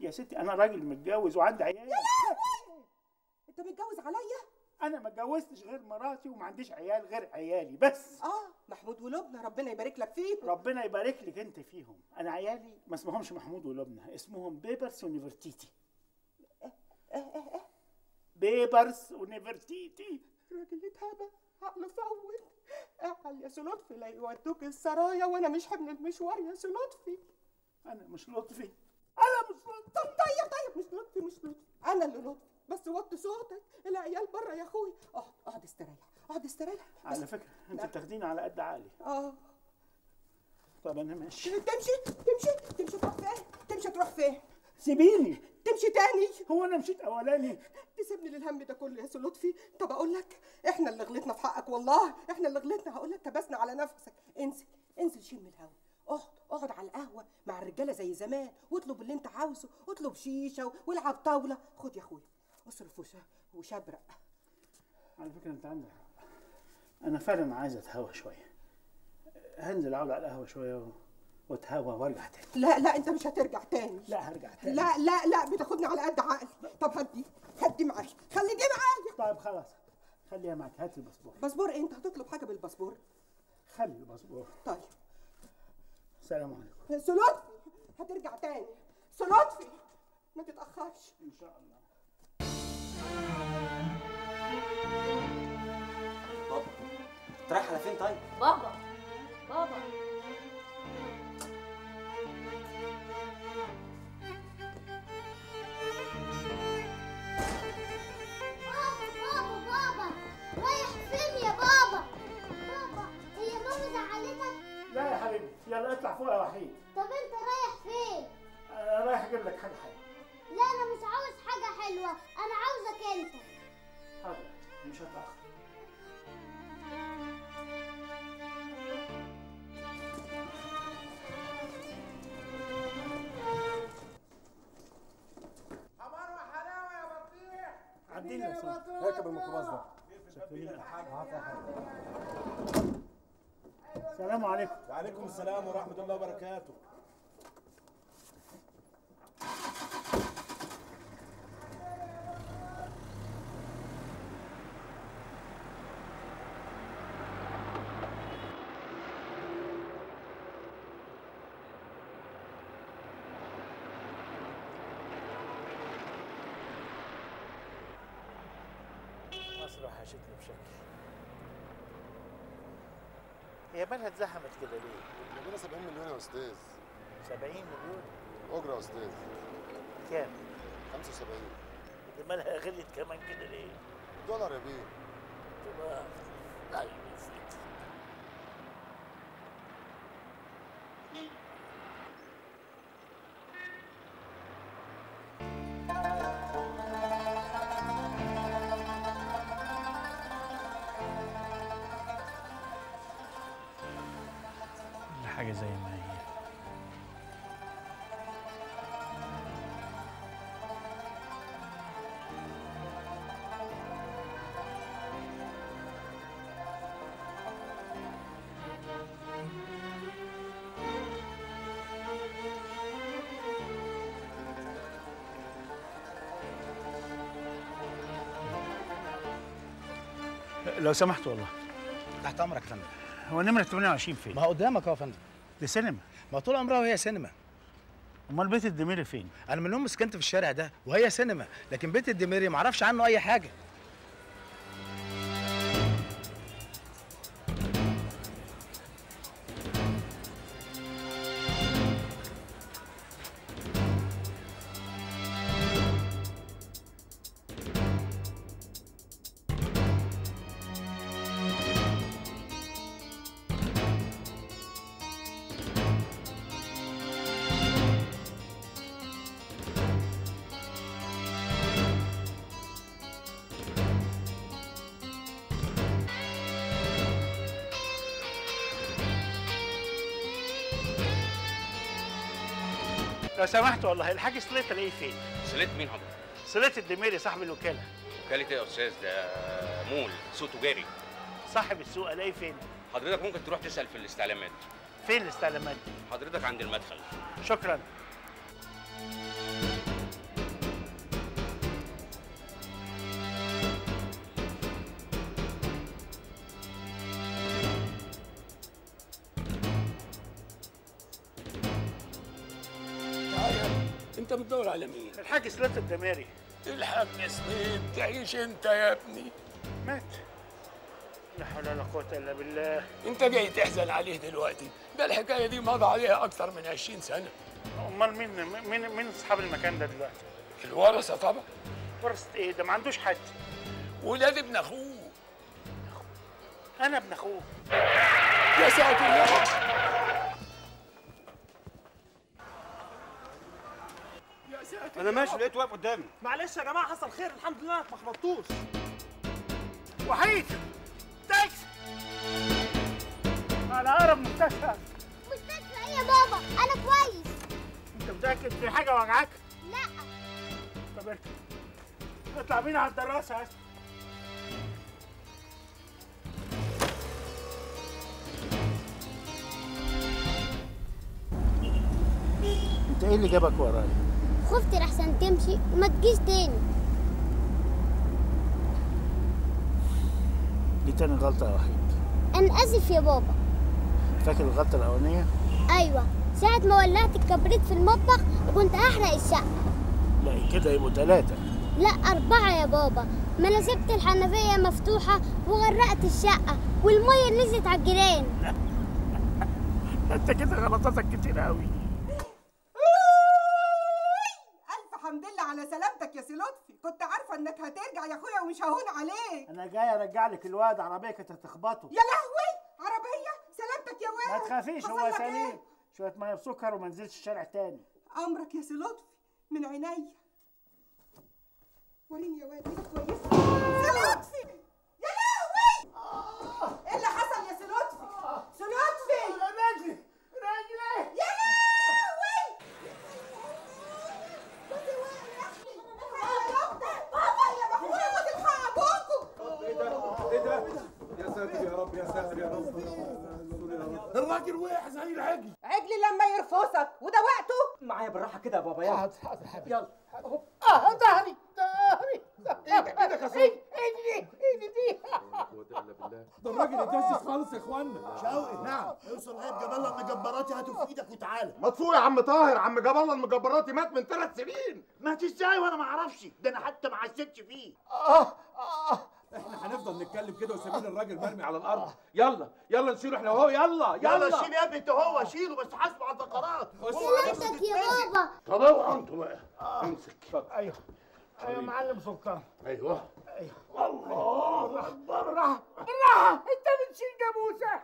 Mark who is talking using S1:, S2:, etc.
S1: يا ستي انا راجل متجوز وعندي عيال
S2: انت متجوز عليا
S1: انا ما اتجوزتش غير مراتي وما عنديش عيال غير عيالي بس
S2: اه محمود ولبنى ربنا يبارك لك فيهم
S1: ربنا يبارك لك انت فيهم انا عيالي ما اسمهمش محمود ولبنى اسمهم بيبرس ونيفرتيتي بيبرس ونيفرتيتي
S2: راجل اتهبى عقله فوت اعقل يا سي لطفي لا يودوك السرايا وانا مش حمل المشوار يا سي لطفي
S1: انا مش لطفي انا مش لطفي
S2: طب طيب طيب مش لطفي مش لطفي انا اللي لطفي بس وطي صوتك العيال بره يا اخوي اقعد اقعد استريح اقعد استريح
S1: على فكره انت بتاخديني على قد عقلي
S2: اه
S1: طب انا ماشي
S2: تمشي تمشي تمشي تروح فين تمشي تروح فين
S1: سيبيني
S2: تمشي تاني
S1: هو انا مشيت اولاني
S2: تسيبني للهم ده كله يا سي لطفي طب اقول لك احنا اللي غلطنا في حقك والله احنا اللي غلطنا هقول لك كبسنا على نفسك انزل انزل شم الهوا اقعد اقعد على القهوه مع الرجاله زي زمان واطلب اللي انت عاوزه اطلب شيشه والعب طاوله خد يا اخويا اصرف وش- وشبرق
S1: على فكره انت عندك حق انا فعلا عايز اتهوى شويه هنزل اقعد على القهوه شويه و- واتهوى وارجع تاني
S2: لا لا انت مش هترجع تاني
S1: لا هرجع تاني
S2: لا لا لا بتاخدني على قد عقلي طب هدي هدي معايا خلي دي معايا
S1: طيب خلاص خليها معاك هات الباسبور
S2: باسبور انت هتطلب حاجه بالباسبور
S1: خلي الباسبور
S2: طيب
S1: السلام عليكم
S2: سي لطفي هترجع تاني سي لطفي ما تتاخرش
S1: ان شاء الله
S3: بابا انت رايح على فين طيب؟
S4: بابا بابا
S5: بابا بابا بابا رايح فين يا بابا بابا هي ماما زعلتك
S1: لا يا حبيبي يلا اطلع فوق يا وحيد
S5: طب انت رايح فين
S1: انا رايح اجيب لك حاجه حلوه
S5: لا انا مش عاوز حاجه حلوه انا عاوزك انت
S1: حاضر مش هتاخر عدينا يا سيدي.
S6: اركب الميكروباص ده
S1: السلام عليكم
S6: وعليكم السلام ورحمه الله وبركاته
S1: مصر وحشتني بشكل هي مالها اتزحمت كده ليه؟
S7: عندنا 70 مليون يا استاذ
S1: 70 مليون
S7: اجره يا استاذ
S1: كام؟
S7: 75
S1: دي مالها غلت كمان كده ليه؟
S7: دولار يا بيه
S1: دولار طيب يا سيدي كل حاجة زي ما هي لو سمحت والله
S8: تحت امرك يا فندم
S1: هو نمرة 28 فين؟
S8: ما هو قدامك اهو يا فندم
S1: دي سينما
S8: ما طول عمرها وهي سينما
S1: امال بيت الدميري فين؟
S8: انا من يوم سكنت في الشارع ده وهي سينما لكن بيت الدميري ما اعرفش عنه اي حاجه
S1: لو سمحت والله الحاج سليت الاقيه فين؟
S9: سليت مين حضرتك؟
S1: سليت الدميري صاحب الوكالة
S9: وكالة ايه يا استاذ ده مول سوق تجاري
S1: صاحب السوق الاقيه فين؟
S9: حضرتك ممكن تروح تسأل في الاستعلامات
S1: فين الاستعلامات دي؟
S9: حضرتك عند المدخل
S1: شكرا
S10: انت بتدور على مين
S1: الحاج سلات الدماري
S10: الحاج سليم تعيش انت يا ابني
S1: مات لا حول ولا قوة إلا بالله
S10: انت جاي تحزن عليه دلوقتي ده الحكايه دي مضى عليها اكتر من 20 سنه
S1: أمال مين مين مين أصحاب المكان ده دلوقتي؟
S10: الورثه طبعا
S1: ورثة إيه ده ما عندوش حد
S10: ولاد ابن اخوه
S1: أنا ابن أخوه
S10: يا ساتر يا رب يا ساتر
S3: انا ماشي لقيته واقف قدامي
S6: معلش يا جماعه حصل خير الحمد لله ما خبطتوش
S1: وحيد تاكسي على أقرب مستشفى
S5: مستشفى ايه يا بابا انا كويس
S1: أنت متأكد في حاجة وجعاك؟
S5: لا
S1: طب اركب اطلع بينا على الدراسة يا أسف انت ايه اللي جابك ورايا؟
S5: خفت لحسن تمشي وما تجيش تاني
S1: دي تاني غلطة يا وحيد
S5: انا اسف يا بابا
S1: فاكر الغلطة الأولانية؟
S5: ايوه ساعة ما ولعت الكبريت في المطبخ وكنت هحرق الشقة
S1: لا كده يبقوا ثلاثة
S5: لا أربعة يا بابا ما أنا سبت الحنفية مفتوحة وغرقت الشقة والمية نزلت على الجيران
S1: انت كده غلطاتك كتير قوي
S2: الف حمد لله على سلامتك يا سي لطفي كنت عارفه انك هترجع يا اخويا ومش ههون عليك
S1: انا جاي ارجع لك الواد عربية كانت هتخبطه
S2: يا لهوي عربيه سلامتك يا
S1: ما
S2: واد
S1: تخافيش
S2: حصل
S1: هو
S2: لك
S1: سليم
S2: إيه؟
S1: شوية مية بسكر وما نزلش الشارع تاني
S2: امرك يا سي لطفي من عينيا وريني يا واد ايدك كويسه سي لطفي يا لهوي ايه اللي حصل يا سي لطفي سي لطفي
S1: رجلي رجلي
S2: يا لهوي بابا يا مخويا ما تلحق ابوكم
S6: ايه ده يا ساتر يا رب يا ساتر يا رب الراجل وقع زي العجل
S2: عجلي لما يرفسك وده وقته
S3: معايا بالراحه كده يا بابا يلا
S1: حاضر حاضر حبيبي
S3: يلا
S1: اه ظهري ظهري
S6: ايدك ايدك يا صاحبي
S1: ايدي ايدي دي
S6: ده الراجل اتجسس خالص يا اخوانا
S11: شوقي نعم اوصل لغايه جبل الله المجبراتي هاته في ايدك وتعالى
S6: مدفوع يا عم طاهر عم جاب الله المجبراتي مات من ثلاث سنين
S11: مات ازاي وانا ما اعرفش ده انا حتى ما حسيتش فيه
S6: اه اه احنا هنفضل نتكلم كده وسايبين الراجل مرمي على الارض يلا يلا نشيله احنا وهو يلا
S11: يلا
S6: يلا
S11: شيل يا ابني انت هو شيله بس حاسبه على الفقرات
S5: سلامتك يا بابا
S6: طب اوعى انتوا بقى امسك
S1: ايوه ايوه معلم سلطان
S6: ايوه
S1: ايوه
S6: الله اكبر
S1: بالراحه بالراحه انت بتشيل جاموسه